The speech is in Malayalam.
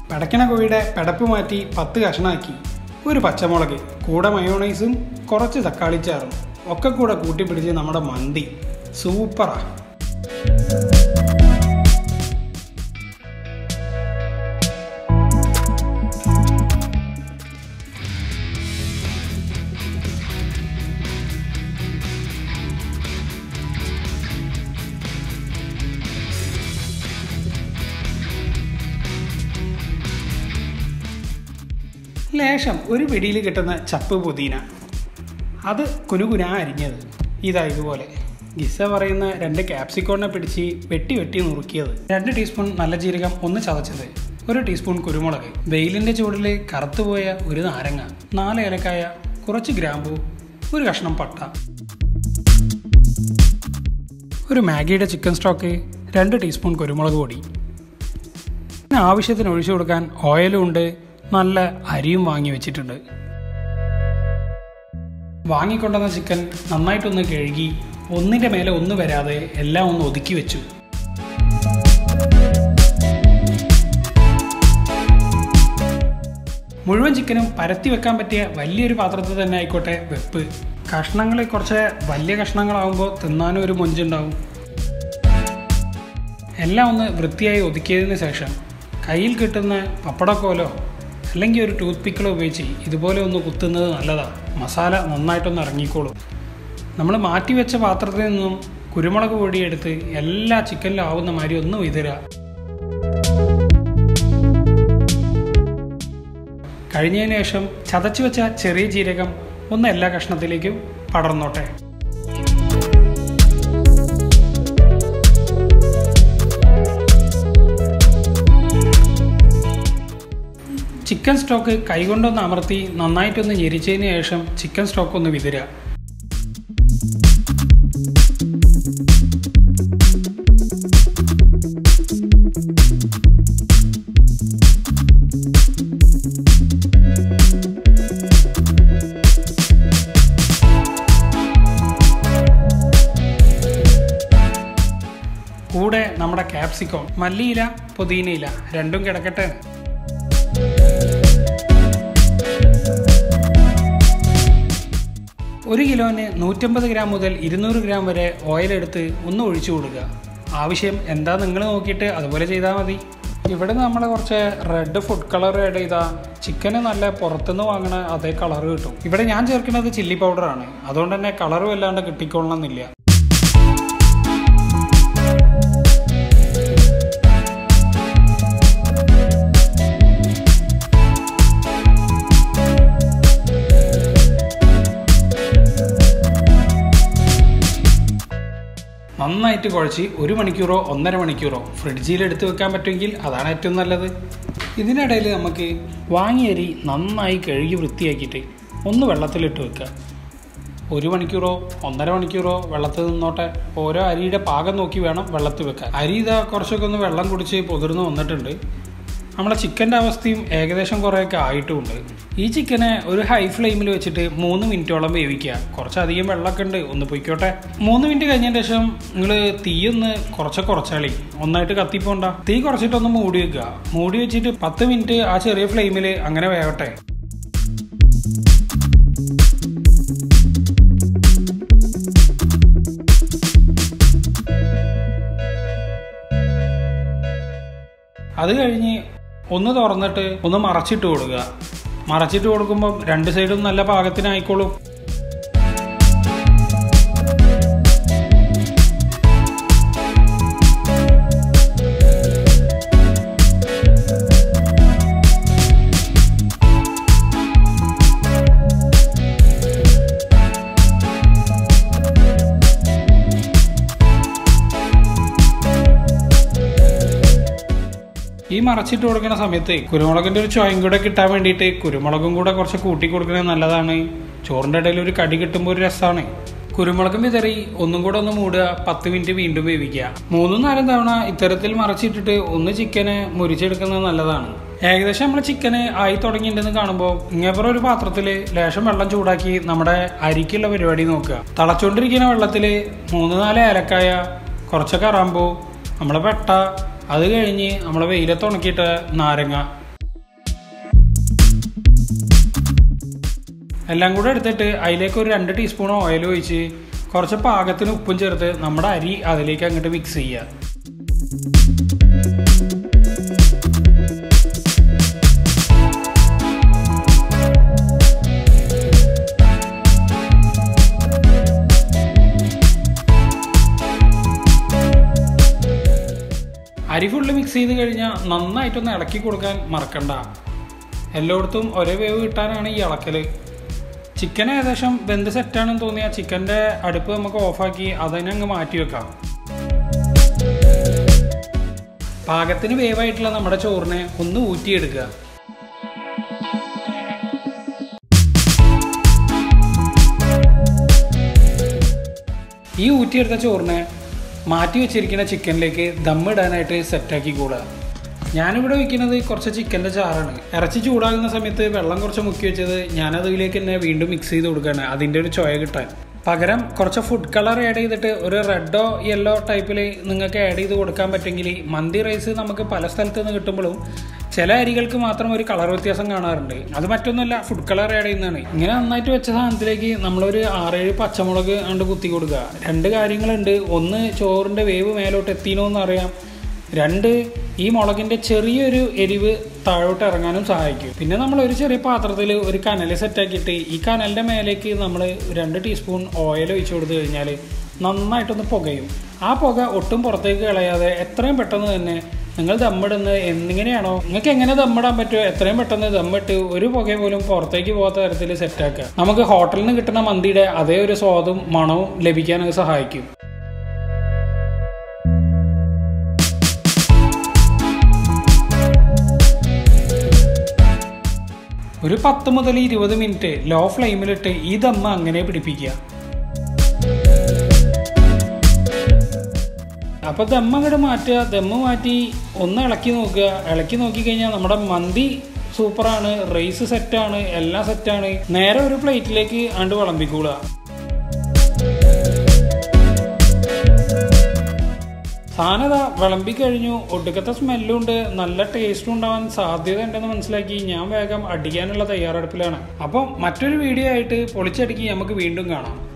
പടക്കണ കോഴിയുടെ പെടപ്പ് മാറ്റി പത്ത് കഷ്ണാക്കി ഒരു പച്ചമുളക് കൂടെ മയോണൈസും കുറച്ച് തക്കാളിച്ചാറും ഒക്കെ കൂടെ കൂട്ടിപ്പിടിച്ച് നമ്മുടെ മന്തി സൂപ്പറാ ലേശം ഒരു പിടിയിൽ കിട്ടുന്ന ചപ്പ് പുതിന അത് കുനുകുന അരിഞ്ഞത് ഇതാ ഇതുപോലെ ഗിസ പറയുന്ന രണ്ട് ക്യാപ്സിക്കോണിനെ പിടിച്ച് വെട്ടി വെട്ടി നുറുക്കിയത് രണ്ട് ടീസ്പൂൺ നല്ല ജീരകം ഒന്ന് ചതച്ചത് ഒരു ടീസ്പൂൺ കുരുമുളക് വെയിലിൻ്റെ ചൂടിൽ കറുത്തുപോയ ഒരു നാരങ്ങ നാല് ഏലക്കായ കുറച്ച് ഗ്രാമ്പു ഒരു കഷ്ണം പട്ട ഒരു മാഗിയുടെ ചിക്കൻ സ്റ്റോക്ക് രണ്ട് ടീസ്പൂൺ കുരുമുളക് പൊടി പിന്നെ ആവശ്യത്തിന് ഒഴിച്ചു കൊടുക്കാൻ ഓയിലും ഉണ്ട് നല്ല അരിയും വാങ്ങി വെച്ചിട്ടുണ്ട് വാങ്ങിക്കൊണ്ടുവന്ന ചിക്കൻ നന്നായിട്ടൊന്ന് കഴുകി ഒന്നിൻ്റെ മേലെ ഒന്ന് വരാതെ എല്ലാം ഒന്ന് ഒതുക്കി വെച്ചു മുഴുവൻ ചിക്കനും പരത്തി വെക്കാൻ പറ്റിയ വലിയൊരു പാത്രത്തിൽ തന്നെ ആയിക്കോട്ടെ വെപ്പ് കഷ്ണങ്ങൾ കുറച്ച് വലിയ കഷ്ണങ്ങളാകുമ്പോൾ തിന്നാനും ഒരു മൊഞ്ചുണ്ടാവും എല്ലാം ഒന്ന് വൃത്തിയായി ഒതുക്കിയതിന് ശേഷം കയ്യിൽ കിട്ടുന്ന പപ്പടക്കോലോ അല്ലെങ്കിൽ ഒരു ടൂത്ത് പിക്കിളോ ഉപയോഗിച്ച് ഇതുപോലെ ഒന്ന് കുത്തുന്നത് നല്ലതാണ് മസാല നന്നായിട്ടൊന്ന് ഇറങ്ങിക്കോളും നമ്മൾ മാറ്റി വെച്ച പാത്രത്തിൽ നിന്നും കുരുമുളക് പൊടിയെടുത്ത് എല്ലാ ചിക്കനിലും ആവുന്ന മാതിരി ഒന്ന് വിതരുക കഴിഞ്ഞതിന് ശേഷം ചതച്ചു വെച്ച ചെറിയ ജീരകം ഒന്ന് എല്ലാ കഷ്ണത്തിലേക്കും പടർന്നോട്ടെ ചിക്കൻ സ്റ്റോക്ക് കൈകൊണ്ടൊന്ന് അമർത്തി നന്നായിട്ടൊന്ന് ഞെരിച്ചതിന് ശേഷം ചിക്കൻ സ്റ്റോക്ക് ഒന്ന് വിതരുക കൂടെ നമ്മുടെ ക്യാപ്സിക്കോം മല്ലിയില പുതിനയില രണ്ടും കിടക്കട്ടെ ഒരു കിലോന് നൂറ്റമ്പത് ഗ്രാം മുതൽ ഇരുന്നൂറ് ഗ്രാം വരെ ഓയിൽ എടുത്ത് ഒന്ന് ഒഴിച്ചു കൊടുക്കുക ആവശ്യം എന്താ നിങ്ങൾ നോക്കിയിട്ട് അതുപോലെ ചെയ്താൽ മതി ഇവിടെ നമ്മൾ കുറച്ച് റെഡ് ഫുഡ് കളർ ആഡ് ചെയ്താൽ ചിക്കന് നല്ല പുറത്തുനിന്ന് വാങ്ങണ അതേ കളർ കിട്ടും ഇവിടെ ഞാൻ ചേർക്കുന്നത് ചില്ലി പൗഡറാണ് അതുകൊണ്ട് തന്നെ കളറും അല്ലാണ്ട് കിട്ടിക്കൊള്ളണമെന്നില്ല നന്നായിട്ട് കുഴച്ച് ഒരു മണിക്കൂറോ ഒന്നര മണിക്കൂറോ ഫ്രിഡ്ജിൽ എടുത്ത് വെക്കാൻ പറ്റുമെങ്കിൽ അതാണ് ഏറ്റവും നല്ലത് ഇതിനിടയിൽ നമുക്ക് വാങ്ങിയ അരി നന്നായി കഴുകി വൃത്തിയാക്കിയിട്ട് ഒന്ന് വെള്ളത്തിലിട്ട് വെക്കുക ഒരു മണിക്കൂറോ ഒന്നര മണിക്കൂറോ വെള്ളത്തിൽ നിന്നോട്ടെ ഓരോ അരിയുടെ പാകം നോക്കി വേണം വെള്ളത്തിൽ വെക്കാൻ അരി ഇതാ കുറച്ചൊക്കെ ഒന്ന് വെള്ളം കുടിച്ച് പൊതിർന്ന് വന്നിട്ടുണ്ട് നമ്മളെ ചിക്കൻ്റെ അവസ്ഥയും ഏകദേശം കുറേയൊക്കെ ആയിട്ടുമുണ്ട് ഈ ചിക്കനെ ഒരു ഹൈ ഫ്ലെയിമിൽ വെച്ചിട്ട് മൂന്ന് മിനിറ്റോളം വേവിക്കുക കുറച്ചധികം വെള്ളമൊക്കെ ഉണ്ട് ഒന്ന് പൊയ്ക്കോട്ടെ മൂന്ന് മിനിറ്റ് കഴിഞ്ഞതിന് ശേഷം നിങ്ങൾ തീയൊന്ന് കുറച്ച് കുറച്ചാളി ഒന്നായിട്ട് കത്തിപ്പോണ്ട തീ കുറച്ചിട്ടൊന്ന് മൂടി വെക്കുക മൂടി വെച്ചിട്ട് പത്ത് മിനിറ്റ് ആ ചെറിയ ഫ്ലെയിമിൽ അങ്ങനെ വേവട്ടെ അത് കഴിഞ്ഞ് ഒന്ന് തുറന്നിട്ട് ഒന്ന് മറച്ചിട്ട് കൊടുക്കുക മറച്ചിട്ട് കൊടുക്കുമ്പം രണ്ട് സൈഡും നല്ല പാകത്തിനായിക്കോളും ഈ മറച്ചിട്ട് കൊടുക്കുന്ന സമയത്ത് കുരുമുളകിന്റെ ഒരു ചോയം കൂടെ കിട്ടാൻ വേണ്ടിയിട്ട് കുരുമുളകും കൂടെ കുറച്ച് കൂട്ടി കൊടുക്കുന്നത് നല്ലതാണ് ചോറിന്റെ ഇടയിൽ ഒരു കടി കിട്ടുമ്പോൾ ഒരു രസമാണ് കുരുമുളകും വിതറി ഒന്നും കൂടെ ഒന്ന് മൂടുക പത്ത് മിനിറ്റ് വീണ്ടും വേവിക്കുക മൂന്നും നാലും തവണ ഇത്തരത്തിൽ മറച്ചിട്ടിട്ട് ഒന്ന് ചിക്കന് മുരിച്ചെടുക്കുന്നത് നല്ലതാണ് ഏകദേശം നമ്മൾ ചിക്കന് ആയി തുടങ്ങിയിട്ടുണ്ടെന്ന് കാണുമ്പോൾ ഇങ്ങേപ്പുറം ഒരു പാത്രത്തിൽ ലേശം വെള്ളം ചൂടാക്കി നമ്മുടെ അരിക്കുള്ള പരിപാടി നോക്കുക തിളച്ചുകൊണ്ടിരിക്കുന്ന വെള്ളത്തിൽ മൂന്ന് നാല് ഏലക്കായ കുറച്ച് കറാമ്പൂ നമ്മളെ പെട്ട അത് കഴിഞ്ഞ് നമ്മളെ വെയിലത്ത് ഉണക്കിയിട്ട് നാരങ്ങ എല്ലാം കൂടെ എടുത്തിട്ട് അതിലേക്ക് ഒരു രണ്ട് ടീസ്പൂൺ ഓയിൽ ഒഴിച്ച് കുറച്ച് പാകത്തിന് ഉപ്പും ചേർത്ത് നമ്മുടെ അരി അതിലേക്ക് അങ്ങോട്ട് മിക്സ് ചെയ്യുക അരി ഫുള്ള് മിക്സ് ചെയ്ത് കഴിഞ്ഞാൽ നന്നായിട്ടൊന്ന് ഇളക്കി കൊടുക്കാൻ മറക്കണ്ട എല്ലായിടത്തും ഒരേ വേവ് കിട്ടാനാണ് ഈ ഇളക്കൽ ചിക്കൻ ഏകദേശം വെന്ത് സെറ്റാണെന്ന് തോന്നിയാൽ ചിക്കൻ്റെ അടുപ്പ് നമുക്ക് ഓഫാക്കി അതിനെ അങ്ങ് മാറ്റി വെക്കാം പാകത്തിന് വേവായിട്ടുള്ള നമ്മുടെ ചോറിനെ ഒന്ന് ഊറ്റിയെടുക്കുക ഈ ഊറ്റിയെടുത്ത ചോറിനെ മാറ്റി വെച്ചിരിക്കുന്ന ചിക്കനിലേക്ക് ദമ്മിടാനായിട്ട് സെറ്റാക്കി കൂടുക ഞാനിവിടെ വയ്ക്കുന്നത് കുറച്ച് ചിക്കൻ്റെ ചാറാണ് ഇറച്ചി ചൂടാകുന്ന സമയത്ത് വെള്ളം കുറച്ച് മുക്കി വെച്ചത് ഞാനതിലേക്ക് തന്നെ വീണ്ടും മിക്സ് ചെയ്ത് കൊടുക്കുകയാണ് അതിൻ്റെ ഒരു ചൊയ കിട്ടാൻ പകരം കുറച്ച് ഫുഡ് കളർ ആഡ് ചെയ്തിട്ട് ഒരു റെഡോ യെല്ലോ ടൈപ്പിൽ നിങ്ങൾക്ക് ആഡ് ചെയ്ത് കൊടുക്കാൻ പറ്റുമെങ്കിൽ മന്തി റൈസ് നമുക്ക് പല സ്ഥലത്ത് നിന്ന് കിട്ടുമ്പോഴും ചില അരികൾക്ക് മാത്രം ഒരു കളർ വ്യത്യാസം കാണാറുണ്ട് അത് മറ്റൊന്നുമല്ല ഫുഡ് കളർ ആഡ് ചെയ്യുന്നതാണ് ഇങ്ങനെ നന്നായിട്ട് വെച്ച സാധനത്തിലേക്ക് നമ്മളൊരു ആറേഴ് പച്ചമുളക് കണ്ട് കുത്തി കൊടുക്കുക രണ്ട് കാര്യങ്ങളുണ്ട് ഒന്ന് ചോറിൻ്റെ വേവ് മേലോട്ട് എത്തിനോ എന്നറിയാം രണ്ട് ഈ മുളകിൻ്റെ ചെറിയൊരു എരിവ് താഴോട്ട് ഇറങ്ങാനും സഹായിക്കും പിന്നെ നമ്മൾ ഒരു ചെറിയ പാത്രത്തിൽ ഒരു കനൽ സെറ്റാക്കിയിട്ട് ഈ കനലിൻ്റെ മേലേക്ക് നമ്മൾ രണ്ട് ടീസ്പൂൺ ഓയിൽ ഒഴിച്ചു കൊടുത്തു കഴിഞ്ഞാൽ നന്നായിട്ടൊന്ന് പുകയും ആ പുക ഒട്ടും പുറത്തേക്ക് കളയാതെ എത്രയും പെട്ടെന്ന് തന്നെ നിങ്ങൾ ദമ്മിടുന്നത് എന്നിങ്ങനെയാണോ നിങ്ങൾക്ക് എങ്ങനെ ദമ്മിടാൻ പറ്റുമോ എത്രയും പെട്ടെന്ന് ദമ്മിട്ട് ഒരു പുക പോലും പുറത്തേക്ക് പോകാത്ത തരത്തിൽ സെറ്റാക്കുക നമുക്ക് ഹോട്ടലിൽ നിന്ന് കിട്ടുന്ന മന്തിയുടെ അതേ ഒരു സ്വാദും മണവും ലഭിക്കാൻ അത് സഹായിക്കും ഒരു പത്ത് മുതൽ ഇരുപത് മിനിറ്റ് ലോ ഫ്ലെയിമിലിട്ട് ഈ ദമ്മ അങ്ങനെ പിടിപ്പിക്കുക അപ്പോൾ ദമ്മ അങ്ങോട്ട് മാറ്റുക ദമ്മ് മാറ്റി ഒന്ന് ഇളക്കി നോക്കുക ഇളക്കി നോക്കി കഴിഞ്ഞാൽ നമ്മുടെ മന്തി സൂപ്പറാണ് റൈസ് സെറ്റാണ് എല്ലാം സെറ്റാണ് നേരെ ഒരു പ്ലേറ്റിലേക്ക് ആണ്ട് വിളമ്പിക്കൂടുക സാധനത വിളമ്പി കഴിഞ്ഞു ഒടുക്കത്തെ സ്മെല്ലും ഉണ്ട് നല്ല ടേസ്റ്റും ഉണ്ടാവാൻ സാധ്യത ഉണ്ടെന്ന് മനസ്സിലാക്കി ഞാൻ വേഗം അടിക്കാനുള്ള തയ്യാറെടുപ്പിലാണ് അപ്പം മറ്റൊരു വീഡിയോ ആയിട്ട് പൊളിച്ചടുക്കി നമുക്ക് വീണ്ടും കാണാം